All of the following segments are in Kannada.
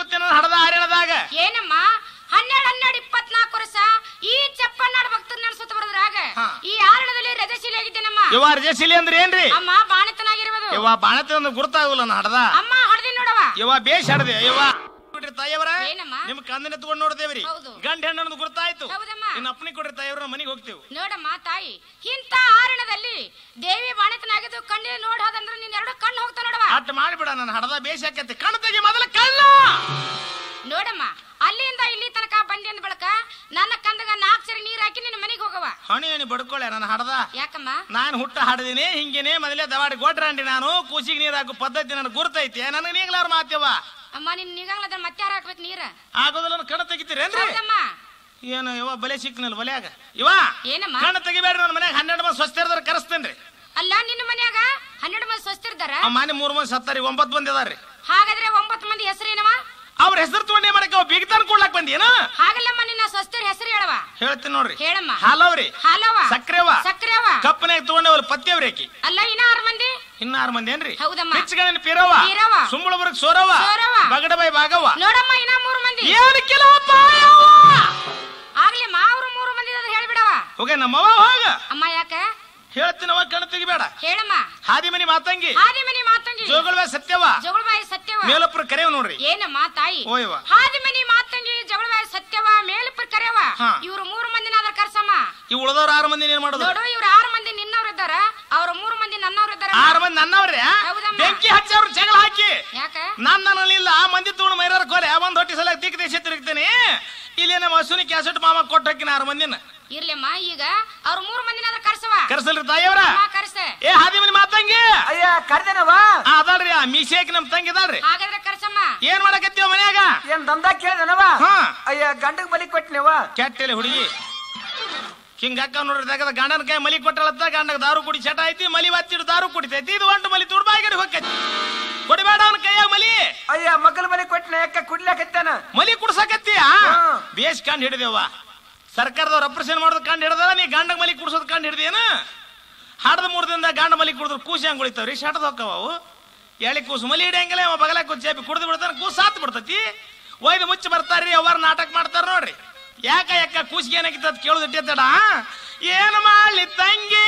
ಕೂತೇನ ಹಡದ ಹಾರಿಣದಾಗ ಏನಮ್ಮ ಹನ್ನೆರಡು ಹನ್ನೆರಡು ಇಪ್ಪತ್ನಾಲ್ಕು ವರ್ಷ ಈ ಚಪ್ಪಣ್ಣಾಡ್ ಭಕ್ತನ ನೆನ್ಸುತ್ತ ಬರೋದ್ರಾಗ ಹಾ. ಈ ಆರಣದಲ್ಲಿ ರಜಶೀಲಿ ಆಗಿದ್ದೇನಮ್ಮ ಇವ ಅರ್ಜಸಿಲಿ ಅಂದ್ರೆ ಏನ್ರಿ ಅಮ್ಮ ಬಾಣತನಾಗಿರುವುದು ಇವ ಬಾಣತಿ ಒಂದು ಗುರ್ತಾಗಲ್ಲ ನಾ ಹಡದ ಅಮ್ಮ ಹೊಡೆದಿ ನೋಡವ ಇವ ಬೇಷ್ ಹಡದೆ ಇವ ಬಿಡ್ರಿ ತಾಯಿಯವರ ಏನಮ್ಮ? ನಿಮ್ ಕಂದನೆ ತಗೊಂಡ್ ನೋಡ್ತೇವ್ರಿ ಹೌದು. ಗಂಡ ಹೆಣ್ಣು ಗುರ್ತಾಯ್ತು ಹೌದಮ್ಮ. ಇನ್ನ ಅಪ್ಪನಿ ಕೊಡ್ರಿ ತಾಯಿಯವ್ರ ಮನೆಗೆ ಹೋಗ್ತೇವೆ ನೋಡಮ್ಮ ತಾಯಿ ಇಂಥ ಆರಣದಲ್ಲಿ ದೇವಿ ಬಾಣತನಾಗಿದ್ದು ಕಣ್ಣಿನ ನೋಡ್ ಹೋದಂದ್ರೆ ನೀನ್ ಎರಡು ಕಣ್ಣು ಹೋಗ್ತಾ ನೋಡವ ಅಟ್ ಮಾಡಿಬಿಡ ನನ್ನ ಹಡದ ಬೇಷ್ ಆಕೈತಿ ಕಣ್ ತೆಗಿ ಮೊದಲ ಕಳ್ಳ ನೋಡಮ್ಮ ಅಲ್ಲಿಂದ ಇಲ್ಲಿ ತನಕ ಬಂದಿ ಅಂದ ಬಳಕ ನನ್ನ ಕಂದಗ ನಾಲ್ಕು ಸರಿ ನೀರ್ ಹಾಕಿ ನಿನ್ನ ಮನೆಗೆ ಹೋಗವ ಹಣಿ ಹಣಿ ಬಡ್ಕೊಳ್ಳೆ ನನ್ನ ಹಡದ ಯಾಕಮ್ಮ ನಾನು ಹುಟ್ಟ ಹಾಡದಿನಿ ಹಿಂಗೇನೆ ಮೊದಲೇ ದವಾಡಿ ಗೊಡ್ರಂಡಿ ನಾನು ಕೂಸಿಗೆ ನೀರ್ ಹಾಕೋ ಪದ್ಧತಿ ನನಗೆ ಗುರ್ತೈತಿ ನನಗೆ ನೀಗ್ಲಾರ ಮಾತ್ಯವ ಅಮ್ಮ ನಿನ್ ನಿಗಂಗ್ಲದ ಮತ್ತೆ ಯಾರು ಹಾಕ್ಬೇಕು ನೀರ ಆಗೋದಿಲ್ಲ ನನ್ನ ಕಣ ತೆಗಿತೀರೇನ್ರಿ ಹೌದಮ್ಮ ಏನು ಇವ ಬಲೆ ಸಿಕ್ನಲ್ ಬಲ್ಯಾಗ ಇವ ಏನಮ್ಮ ಕಣ್ಣ ತೆಗಿಬೇಡ್ರಿ ನನ್ನ ಮನ್ಯಾಗ ಹನ್ನೆರಡು ಮಂದಿ ಸ್ವಸ್ಥ ಇರ್ದಾರ ಕರೆಸ್ತೇನ್ರಿ ಅಲ್ಲ ನಿನ್ನ ಮನ್ಯಾಗ ಹನ್ನೆರಡು ಮಂದಿ ಸ್ವಸ್ಥಿರ್ದಾರ ಆ ಮಾನಿ ಮೂರ್ ಮಂದಿ ಸತ್ತಾರಿ ಒಂಬತ್ತು ಮಂದಿ ಅದಾರ್ರಿ ಹಾಗಾದ್ರೆ ಒಂಬತ್ತು ಮಂದಿ ಹೆಸರೇನವ ಅವ್ರ ಹೆಸರು ತಗೊಂಡೇ ಮಾಡಕ್ಕೆ ಅವ್ ಬಿಗ್ತಾನ ಕೊಡ್ಲಾಕ್ ಬಂದೇನ ಹಾಗಲ್ಲಮ್ಮ ನಿನ್ನ ಸ್ವಸ್ಥರ ಹೆಸರು ಹೇಳವ ಹೇಳ್ತೀನಿ ನೋಡ್ರಿ ಹೇಳಮ್ಮ ಹಾಲವ್ರಿ ಹಾಲವ ಸಕ್ರೆವ ಸಕ್ರೆವ ಕಪ್ಪನಾಗ ತಗೊಂಡೇವಲ್ಲ ಪತ್ಯವ್ರಿ ಆಕಿ ಅಲ್ಲ ಇನ್ನ ಆರು ಮಂದಿ ಇನ್ನ ಆರು ಮಂದಿ ಏನ್ರಿ ಹೌದಮ್ಮ. ಹೆಚ್ಚುಗಣ ಪೀರವ ಪೀರವ. ಸುಂಬಳಬರ್ಗ್ ಸೋರವ ಸೋರವ. ಬಗಡಬಾಯಿ ಭಾಗವ ನೋಡಮ್ಮ ಇನ್ನ ಮೂರು ಮಂದಿ ಏನು ಕೆಲವು ಪಾಯವ್ವ? ಆಗ್ಲಿ ಮಾವ್ರು ಮೂರು ಮಂದಿ ಅದ್ರ ಹೇಳ್ಬಿಡವ ಹೋಗ ನಮ್ಮವ ಹೋಗ ಅಮ್ಮ ಯಾಕ ಹೇಳ್ತೀನವ ಕಣ ತೆಗಿಬೇಡ ಹೇಳಮ್ಮ ಹಾದಿ ಮನಿ ಮಾತಂಗಿ ಹಾದಿಮನಿ ಮಾತಂಗಿ ಜೋಗಳವ ಸತ್ಯವ ಜಗಳಬಾಯಿ ಸತ್ಯವ ಮೇಲೊಬ್ರು ಕರೆಯವ ನೋಡ್ರಿ ಏನಮ್ಮ ತಾಯಿ ಓಯವ್ವ. ಹಾದಿಮನಿ ಮಾತಂಗಿ ಜಗಳಬಾಯಿ ಸತ್ಯವ ಮೇಲಪ್ಪರ್ ಕರೆಯವ ಹಾ. ಇವ್ರು ಮೂರು ಮಂದಿನ ಅದ್ರ ಕರ್ಸಮ್ಮ ಈ ಉಳದವ್ರ ಆರು ಮಂದಿ ಏನ್ ಮಾಡೋದು ನೋಡು ಇವ್ರು ಆರು ಮಂದಿ ನಿನ್ನವ್ರು ಇದ್ದಾರ ಅವ್ರ ಮೂರು ಮಂದಿ ನನ್ನವ್ರು ಇದ್ದಾರ ಆರು ಮಂದಿ ನನ್ನವ್ರೆ ಹೌದಮ್ಮ. ಬೆಂಕಿ ಹಚ್ಚಿ ಅವ್ರು ಜಗಳ ಹಾಕಿ ಯಾಕ ನಾನ್ ನನ್ನಲ್ಲಿ ಆ ಮಂದಿ ತಗೊಂಡು ಮೈರಾರ ಕೋಲೆ ಒಂದ್ ಹೊಟ್ಟಿ ಸಲ ದಿಕ್ ದೇಶ ತಿರುಗ್ತೇನೆ ಇಲ್ಲಿ ನಮ್ಮ ಹಸುನಿ ಕ್ಯಾಸೆಟ್ ಮಾಮ ಕೊಟ್ಟು ಹಾಕಿನ ಆರು ಮಂದಿನ ಇರ್ಲಿಮ್ಮ ಈಗ ಅವ್ರ ಮೂರು ಮಂದಿನ ಅದ್ರ ಕರ್ಸವ ಕರ್ಸಲ್ರಿ ತಾಯಿಯವ್ರ ಅಮ್ಮ ಕರ್ಸ ಏ ಹಾದಿ ಮನಿ ಮಾತಂಗಿ ಅಯ್ಯ ಕರ್ದೇನವ ಆ, ಅದಾಳ್ರಿ ಆ ಮೀಸೆಕ್ ನಮ್ ತಂಗಿ ಅದಾಳ್ರಿ ಹಾಗಾದ್ರೆ ಕರ್ಸಮ್ಮ ಏನ್ ಮಾಡಕತ್ತೀವ ಮನ್ಯಾಗ ಏನ್ ದಂದ ಕೇಳ್ದನವ ಹಾ. ಅಯ್ಯ ಗಂಡಗ್ ಬಲಿ ಕೊಟ್ಟಿನವ ಕೆಟ್ಟೆಲೆ ಹುಡುಗಿ ಹಿಂಗ ಅಕ್ಕ ನೋಡ್ರಿ ತೆಗದ ಗಂಡನ ಕೈ ಮಲಿ ಕೊಟ್ಟಳತ್ತ ಗಂಡಗ ದಾರು ಕುಡಿ ಚಟ ಐತಿ ಮಲಿ ಬತ್ತಿಡು ದಾರು ಕುಡಿತೈತಿ ಇದು ಒಂಟು ಮಲಿ ತುಡ್ಬಾಗಿರಿ ಹೊಕ್ಕೈತಿ ಕೊಡಿಬೇಡ ಅವನ ಕೈಯಾಗ ಮಲಿ ಅಯ್ಯ ಮಗಲ್ ಬಲಿ ಕೊಟ್ಟಿನ ಯಾಕ ಕುಡ್ಲಾಕತ್ತಾನ ಮಲಿ ಕುಡ್ಸಕತ್ತೀಯ ಹಾ. ಬೇಸ್ ಕಂಡು ಹಿಡಿದೇವ ಸರ್ಕಾರದವ್ರು ಅಪ್ರೇಷನ್ ಮಾಡೋದು ಕಂಡು ಹಿಡ್ದಾರ ನೀ ಗಂಡಗ ಮಲಿ ಕುಡ್ಸೋದು ಕಂಡು ಹಿಡ್ದೇನ ಹಾಡದ ಮೂರು ದಿನದ ಗಂಡ ಮಲಿ ಕುಡಿದ್ರು ಕೂಸಿ ಹಂಗ್ ಉಳಿತಾವ್ರಿ ಶಟದ ಹೋಕ್ಕವ ಅವು ಎಳಿ ಕೂಸು ಮಲಿ ಹಿಡಿಯಂಗಿಲ್ಲ ಅವ ಬಗಲ ಕೂಸಿ ಜಾಪಿ ಕುಡ್ದು ಬಿಡ್ತಾನ ಕೂಸು ಸಾತ್ ಬಿಡ್ತತಿ ಒಯ್ದು ಮುಚ್ಚಿ ಬರ್ತಾರ್ರಿ ಅವ್ರ ನಾಟಕ ಮಾಡ್ತಾರ ನೋಡ್ರಿ ಯಾಕ ಯಾಕ ಕೂಸಿಗೆ ಏನಾಗಿತ್ತು ಅಂತ ಕೇಳೋದು ಇಟ್ಟಿರ್ತಡ ಏನು ಮಾಡಲಿ ತಂಗಿ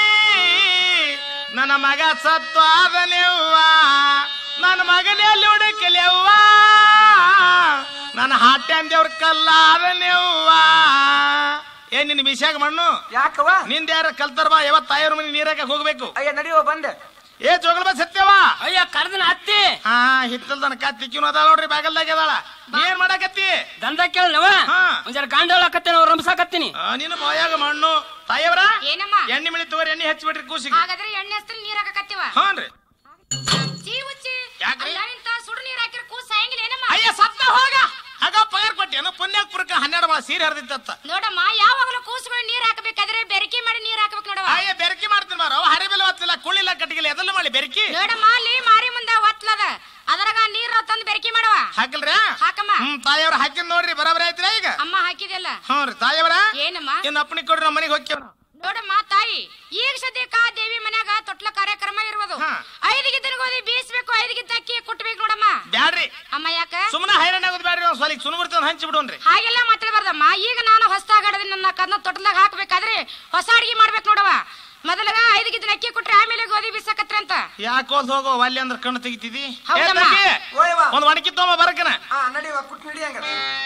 ನನ್ನ ಮಗ ಸತ್ತು ಆದನೆವ್ವ ನನ್ನ ಮಗನೆಲ್ಲಿ ಹುಡುಕಲೆವ್ವ ನನ್ನ ಹಾಟ್ಯಾನ್ ದೇವ್ರ ಕಲ್ಲಾದನೆವ್ವ ಏನ್ ನಿನ್ ಮಿಸ್ಯಾಗ ಮಣ್ಣು ಯಾಕವ ನಿಂದ ಯಾರ ಕಲ್ತಾರ ಬಾ ಯಾವತ್ ತಾಯಿಯವ್ರ ಮನೆ ನೀರಾಗ ಹೋಗ್ಬೇಕು ಅಯ್ಯ ನಡಿಯೋ ಬಂದೆ ಏ ಜೋಗಳ ಸತ್ಯವ ಅಯ್ಯ ಕರ್ದನ ಹತ್ತಿ ಹಾ ಹಿತ್ತಲ್ದನ ಕತ್ತಿಕ್ಕಿನ ಅದಾಳ ನೋಡ್ರಿ ಬಾಗಲ್ದಾಗ ಅದಾಳ ನೀ ಏನ್ ಮಾಡಕತ್ತಿ ದಂದ ಕೇಳನವ ಹಾ. ಒಂದ್ ಜರ ಗಾಂಡ ಹೇಳಕತ್ತೇನೆ ಅವ್ರು ರಂಬಸಾಕತ್ತೀನಿ ಆ, ನಿನ್ನ ಬಾಯಾಗ ಮಣ್ಣು ತಾಯಿಯವ್ರ ಏನಮ್ಮ ಎಣ್ಣೆ ಮಿಳಿ ತಗೋರಿ ಎಣ್ಣೆ ಹಚ್ಚಿಬಿಡ್ರಿ ಕೂಸಿಗೆ ಹಾಗಾದ್ರೆ ಎಣ್ಣೆ ಹಸ್ತ್ರ ನೀರ್ ಹಾಕಕತ್ತೀವ ಹ್ಞೂನ್ರಿ ಚೀ ಉಚ್ಚಿ ಯಾಕ್ರಿ? ಅಲ್ಲ ಇಂತ ಸುಡು ನೀರ್ ಹಾಕಿರ ಕೂಸ್ ಸಾಯಂಗಿಲ್ಲ ಏನಮ್ಮ ಅಯ್ಯ ಸತ್ತ ಹೋಗ ಆಗ ಪಗಾರ ಕೊಟ್ಟೇನು ಪುಣ್ಯಾಕ್ಪುರಕ್ಕೆ ಹನ್ನೆರಡು ಮಾಸ ಸೀರೆ ಹರಿದಿತ್ತ ನೋಡಮ್ಮ ಯಾವಾಗಲೂ ಕೂಸುಗಳು ನೀರ್ ಹಾಕಬೇಕಾದ್ರೆ ಬೆರಕೆ ಮಾಡಿ ನೀರ್ ಹಾಕ್ಬೇಕು ನೋಡವ ಅಯ್ಯ ಬೆರಕಿ ಮಾಡ್ತೀನಿ ಬಾರೋ ಹರಿಬಿಲ್ಲ ಹೊತ್ತಿಲ್ಲ ಕುಳ್ಳಿಲ್ಲ ಕಟ್ಟಿಗಿಲ್ಲ ಎದಲ್ಲ ಮಾಡಿ ಬೆರಕಿ ನೋಡಮ್ಮ ಅಲ್ಲಿ ಮಾರಿ ಮುಂದ ಒತ್ಲದ ಅದ್ರಾಗ ನೀರ್ ತಂದು ಬೆರಕೆ ಮಾಡವ ಹಾಕಿಲ್ರ ಹಾಕಮ್ಮ ಹ್ಮ್ ತಾಯಿಯವ್ರ ಹಾಕಿನ್ ನೋಡ್ರಿ ಬರಾಬರಿ ಆಯ್ತಿರ ಈಗ ಅಮ್ಮ ಹಾಕಿದೆಲ್ಲ ಹ್ಞೂ ರೀ ತಾಯಿಯವ್ರ ಏನಮ್ಮ ಇನ್ನು ಅಪ್ಪನಿ ಕೊಡ್ರಿ ನಮ್ಮ ಮನೆಗೆ ಹೋಗ್ತೇವ ನೋಡಮ್ಮ ತಾಯಿ ಈಗ ಸದ್ಯಕ್ಕ ದೇವಿ ಮನ್ಯಾಗ ತೊಟ್ಲ ಕಾರ್ಯಕ್ರಮ ಇರುವುದು ಹಾ. ಐದು ಗಿದ್ದನ ಗೋಧಿ ಬೀಸ್ಬೇಕು ಐದು ಗಿದ್ದ ಅಕ್ಕಿ ಕುಟ್ಬೇಕು ನೋಡಮ್ಮ ಬ್ಯಾಡ್ರಿ ಅಮ್ಮ ಯಾಕ ಸುಮ್ಮನೆ ಹೈರಾಣ ಆಗೋದು ಬ್ಯಾಡ್ರಿ ಒಂದ್ ಸ್ವಲ್ಪ ಸುನು ಬರ್ತದ ಹಂಚಿ ಬಿಡೋನ್ರಿ ಹಾಗೆಲ್ಲ ಮಾತಾಡಬಾರ್ದಮ್ಮ ಈಗ ನಾನು ಹೊಸದಾಗಡದ ನನ್ನ ಕದ್ನ ತೊಟ್ಲಾಗ ಹಾಕ್ಬೇಕಾದ್ರೆ ಹೊಸ ಅಡಿಗೆ ಮಾಡ್ಬೇಕು ನೋಡವ ಮೊದಲಾಗ ಐದು ಗಿದ್ದನ ಅಕ್ಕಿ ಕೊಟ್ರೆ ಆಮೇಲೆ ಗೋಧಿ ಬೀಸಕತ್ರ ಅಂತ ಯಾಕೋದ್ ಹೋಗೋ ಅಲ್ಲಿ ಅಂದ್ರೆ ಕಣ್ಣು ತೆಗಿತಿದಿ ಹೌದಮ್ಮ. ಓಯವ್ವ ಒಂದ್ ಒಣಕಿ ತೊಗೊಂಬ ಬರಕನ ಹಾ ನಡಿಯವ ಕುಟ್ ನಡಿ ಹಂಗ